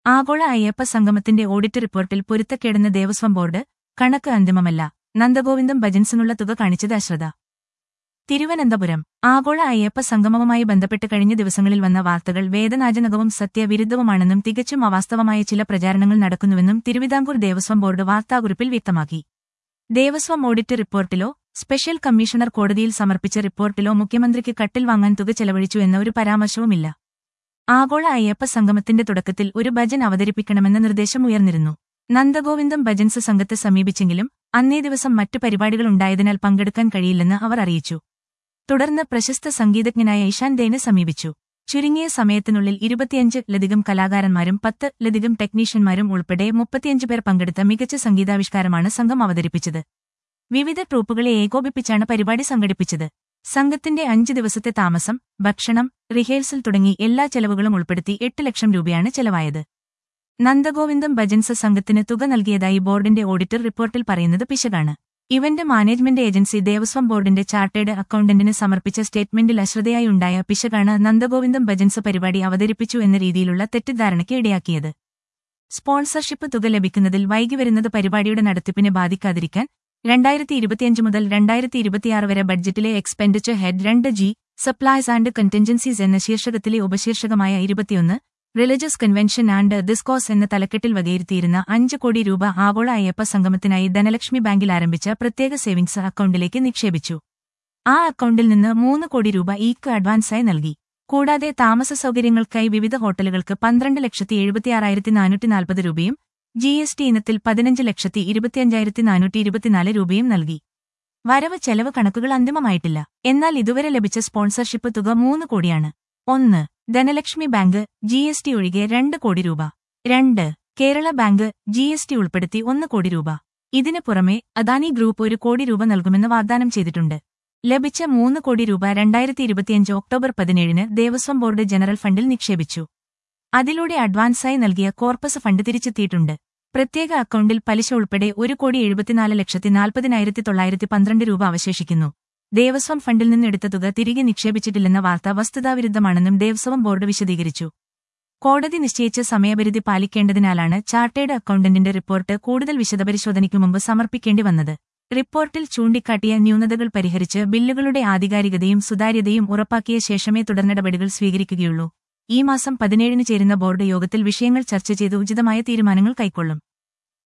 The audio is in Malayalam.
ആഗോള അയ്യപ്പ സംഗമത്തിന്റെ ഓഡിറ്റ് റിപ്പോർട്ടിൽ പൊരുത്തക്കേടെന്ന് ദേവസ്വം ബോർഡ് കണക്ക് അന്തിമമല്ല നന്ദഗോവിന്ദം ഭജൻസിനുള്ള തുക കാണിച്ചത് അശ്രദ്ധ തിരുവനന്തപുരം ആഗോള അയ്യപ്പ സംഗമവുമായി ബന്ധപ്പെട്ട് കഴിഞ്ഞ ദിവസങ്ങളിൽ വന്ന വാർത്തകൾ വേദനാജനകവും സത്യവിരുദ്ധവുമാണെന്നും തികച്ചും അവാസ്തവമായ ചില പ്രചാരണങ്ങൾ നടക്കുന്നുവെന്നും തിരുവിതാംകൂർ ദേവസ്വം ബോർഡ് വാർത്താക്കുറിപ്പിൽ വ്യക്തമാക്കി ദേവസ്വം ഓഡിറ്റ് റിപ്പോർട്ടിലോ സ്പെഷ്യൽ കമ്മീഷണർ കോടതിയിൽ സമർപ്പിച്ച റിപ്പോർട്ടിലോ മുഖ്യമന്ത്രിക്ക് കട്ടിൽ വാങ്ങാൻ തുക ചെലവഴിച്ചു എന്ന ഒരു പരാമർശവുമില്ല ആഗോള അയ്യപ്പ സംഗമത്തിന്റെ തുടക്കത്തിൽ ഒരു ഭജൻ അവതരിപ്പിക്കണമെന്ന നിർദ്ദേശം ഉയർന്നിരുന്നു നന്ദഗോവിന്ദം ഭജൻസ് സംഘത്തെ സമീപിച്ചെങ്കിലും അന്നേ ദിവസം മറ്റു പരിപാടികളുണ്ടായതിനാൽ പങ്കെടുക്കാൻ കഴിയില്ലെന്ന് അവർ അറിയിച്ചു തുടർന്ന് പ്രശസ്ത സംഗീതജ്ഞനായ ഇഷാൻ ദേനെ സമീപിച്ചു ചുരുങ്ങിയ സമയത്തിനുള്ളിൽ ഇരുപത്തിയഞ്ച് ലധികം കലാകാരന്മാരും പത്ത് ലധികം ടെക്നീഷ്യന്മാരും ഉൾപ്പെടെ മുപ്പത്തിയഞ്ച് പേർ പങ്കെടുത്ത മികച്ച സംഗീതാവിഷ്കാരമാണ് സംഘം അവതരിപ്പിച്ചത് വിവിധ ട്രൂപ്പുകളെ ഏകോപിപ്പിച്ചാണ് പരിപാടി സംഘടിപ്പിച്ചത് സംഘത്തിന്റെ അഞ്ച് ദിവസത്തെ താമസം ഭക്ഷണം റിഹേഴ്സൽ തുടങ്ങി എല്ലാ ചെലവുകളും ഉൾപ്പെടുത്തി എട്ട് ലക്ഷം രൂപയാണ് ചെലവായത് നന്ദഗോവിന്ദം ഭജൻസ് സംഘത്തിന് തുക നൽകിയതായി ബോർഡിന്റെ ഓഡിറ്റർ റിപ്പോർട്ടിൽ പറയുന്നത് പിശകാണ് ഇവന്റ് മാനേജ്മെന്റ് ഏജൻസി ദേവസ്വം ബോർഡിന്റെ ചാർട്ടേഡ് അക്കൌണ്ടന്റിന് സമർപ്പിച്ച സ്റ്റേറ്റ്മെന്റിൽ അശ്രദ്ധയായി ഉണ്ടായ പിശകാണ് നന്ദഗോവിന്ദം ഭജൻസ് പരിപാടി അവതരിപ്പിച്ചു എന്ന രീതിയിലുള്ള തെറ്റിദ്ധാരണയ്ക്ക് ഇടയാക്കിയത് സ്പോൺസർഷിപ്പ് തുക ലഭിക്കുന്നതിൽ വൈകി വരുന്നത് പരിപാടിയുടെ നടത്തിപ്പിനെ ബാധിക്കാതിരിക്കാൻ രണ്ടായിരത്തി ഇരുപത്തിയഞ്ച് മുതൽ രണ്ടായിരത്തി ഇരുപത്തിയാറ് വരെ ബഡ്ജറ്റിലെ എക്സ്പെൻഡിച്ചർ ഹെഡ് രണ്ട് ജി സപ്ലൈസ് ആൻഡ് കണ്ടിൻജൻസീസ് എന്ന ശീർഷകത്തിലെ ഉപശീർഷകമായ ഇരുപത്തിയൊന്ന് റിലീജിയസ് കൺവെൻഷൻ ആൻഡ് ദിസ്കോസ് എന്ന തലക്കെട്ടിൽ വകയിരുത്തിയിരുന്ന അഞ്ച് കോടി രൂപ ആഗോള അയ്യപ്പ സംഗമത്തിനായി ധനലക്ഷ്മി ബാങ്കിൽ ആരംഭിച്ച പ്രത്യേക സേവിംഗ്സ് അക്കൌണ്ടിലേക്ക് നിക്ഷേപിച്ചു ആ അക്കൌണ്ടിൽ നിന്ന് മൂന്ന് കോടി രൂപ ഈക്ക് അഡ്വാൻസായി നൽകി കൂടാതെ താമസ സൗകര്യങ്ങൾക്കായി വിവിധ ഹോട്ടലുകൾക്ക് പന്ത്രണ്ട് ലക്ഷത്തി എഴുപത്തിയാറായിരത്തി നാനൂറ്റി നാൽപ്പത് രൂപയും ജി എസ് ടി ഇനത്തിൽ പതിനഞ്ച് ലക്ഷത്തി ഇരുപത്തിയഞ്ചായിരത്തി നാനൂറ്റി ഇരുപത്തിനാല് രൂപയും നൽകി വരവ് ചെലവ് കണക്കുകൾ അന്തിമമായിട്ടില്ല എന്നാൽ ഇതുവരെ ലഭിച്ച സ്പോൺസർഷിപ്പ് തുക മൂന്ന് കോടിയാണ് ഒന്ന് Dhanlaxmi bank G S T ഒഴികെ രണ്ട് കോടി രൂപ രണ്ട് Kerala bank G S T ഉൾപ്പെടുത്തി ഒന്ന് കോടി രൂപ ഇതിന് പുറമെ അദാനി ഗ്രൂപ്പ് ഒരു കോടി രൂപ നൽകുമെന്ന് വാഗ്ദാനം ചെയ്തിട്ടുണ്ട് ലഭിച്ച മൂന്ന് കോടി രൂപ രണ്ടായിരത്തി ഇരുപത്തിയഞ്ച് ഒക്ടോബർ പതിനേഴിന് ദേവസ്വം ബോർഡ് ജനറൽ ഫണ്ടിൽ നിക്ഷേപിച്ചു അതിലൂടെ അഡ്വാൻസായി നൽകിയ കോർപ്പസ് ഫണ്ട് തിരിച്ചെത്തിയിട്ടുണ്ട് പ്രത്യേക അക്കൌണ്ടിൽ പലിശ ഉൾപ്പെടെ ഒരു കോടി എഴുപത്തിനാല് ലക്ഷത്തി നാൽപ്പതിനായിരത്തി തൊള്ളായിരത്തി പന്ത്രണ്ട് രൂപ അവശേഷിക്കുന്നു ദേവസ്വം ഫണ്ടിൽ നിന്ന് എടുത്ത തുക തിരികെ നിക്ഷേപിച്ചിട്ടില്ലെന്ന വാർത്ത വസ്തുതാവിരുദ്ധമാണെന്നും ദേവസ്വം ബോർഡ് വിശദീകരിച്ചു കോടതി നിശ്ചയിച്ച സമയപരിധി പാലിക്കേണ്ടതിനാലാണ് ചാർട്ടേഡ് അക്കൌണ്ടന്റിന്റെ റിപ്പോർട്ട് കൂടുതൽ വിശദപരിശോധനയ്ക്കു മുമ്പ് സമർപ്പിക്കേണ്ടി വന്നത് റിപ്പോർട്ടിൽ ചൂണ്ടിക്കാട്ടിയ ന്യൂനതകൾ പരിഹരിച്ച് ബില്ലുകളുടെ ആധികാരികതയും സുതാര്യതയും ഉറപ്പാക്കിയ ശേഷമേ തുടർനടപടികൾ സ്വീകരിക്കുകയുള്ളൂ ഈ മാസം പതിനേഴിന് ചേരുന്ന ബോർഡ് യോഗത്തിൽ വിഷയങ്ങൾ ചർച്ച ചെയ്ത് ഉചിതമായ തീരുമാനങ്ങൾ കൈക്കൊള്ളും